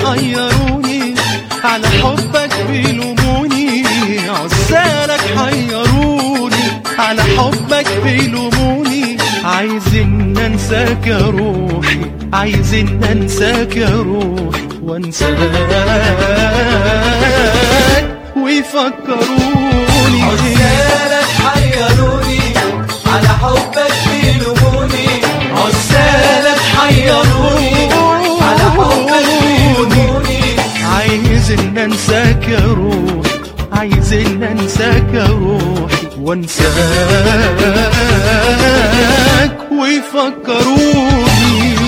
حيروني على حبك بيلوموني عزالك حيروني على حبك بيلوموني عايزين انساك يا روحي عايزين انساك يا روحي وانساك ويفكروني عزالك حيروني على حبك بيلوموني عزالك حيروني على حبك بيلوموني عايز ان انساك يا روحي عايز ان انساك يا روحي وانساك ويفكروني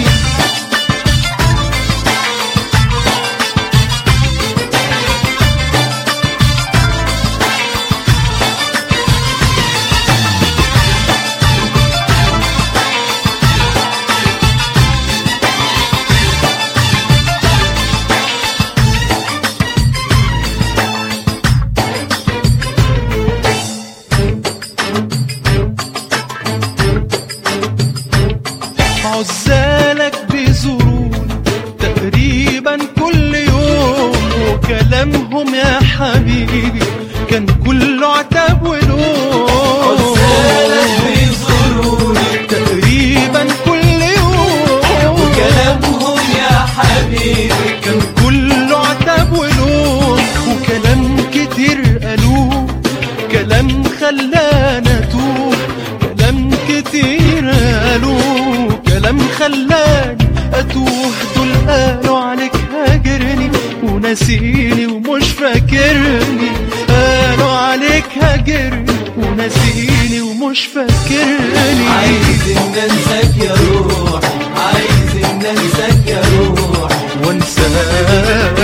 عزالك بيزوروني تقريبا كل يوم وكلامهم يا حبيبي كان كله عتاب ولوم عزالك بيزوروني تقريبا كل يوم وكلامهم يا حبيبي كان كله عتاب ولوم وكلام كتير قالوه كلام خلانا اتوه كلام كتير قالوه كلام خلاني اتوه دول قالوا عليك هاجرني وناسيني ومش فاكرني قالوا عليك هاجرني وناسيني ومش فاكرني عايز ان انساك يا روح عايز ان انساك يا روح وانساك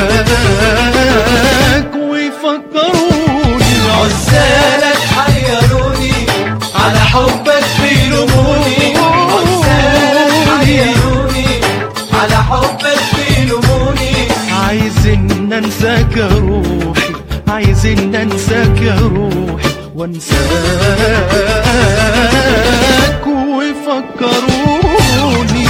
ويفكروني عزالك حيروني على حبك بيلوموني عزالك حيروني على حبك بيلوموني عايز ان انساك يا روحي عايز ان انساك يا روحي وانساك ويفكروني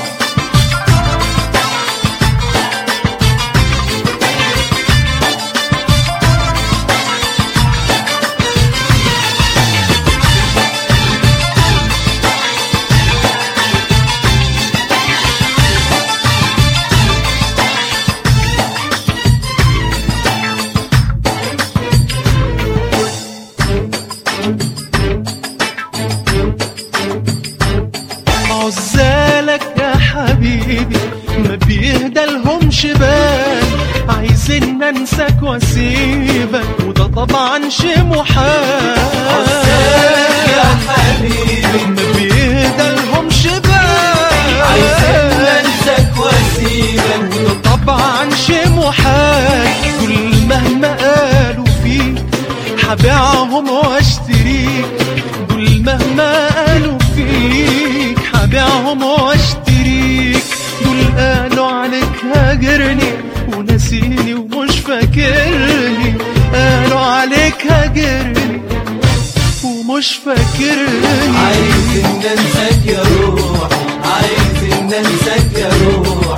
عزالك يا حبيبي ما بيهدى لهمش بال عايزين انساك واسيبك وده طبعا شي محال عزالك يا حبيبي ما بيهدى لهمش عايزين بال انساك واسيبك وده طبعا شي محال كل مهما قالوا فيك حبيعهم واشتريك دول مهما قالوا فيك حبيعهم واشتريك دول قالوا عليك هاجرني وناسيني ومش فاكرني قالوا عليك هاجرني ومش فاكرني عايز ان انساك يا روح عايز ان انساك يا روح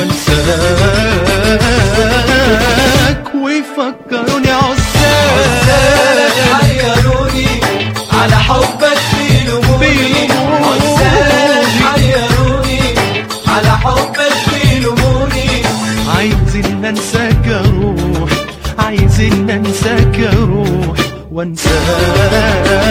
وانساك ويفكروني عزالك عزاك حيروني على حبك بيلوموني بيلوموني. عزالك حيروني على حبك بيلوموني عايز ان انساك يا روحي عايز ان انساك يا روحي وانساك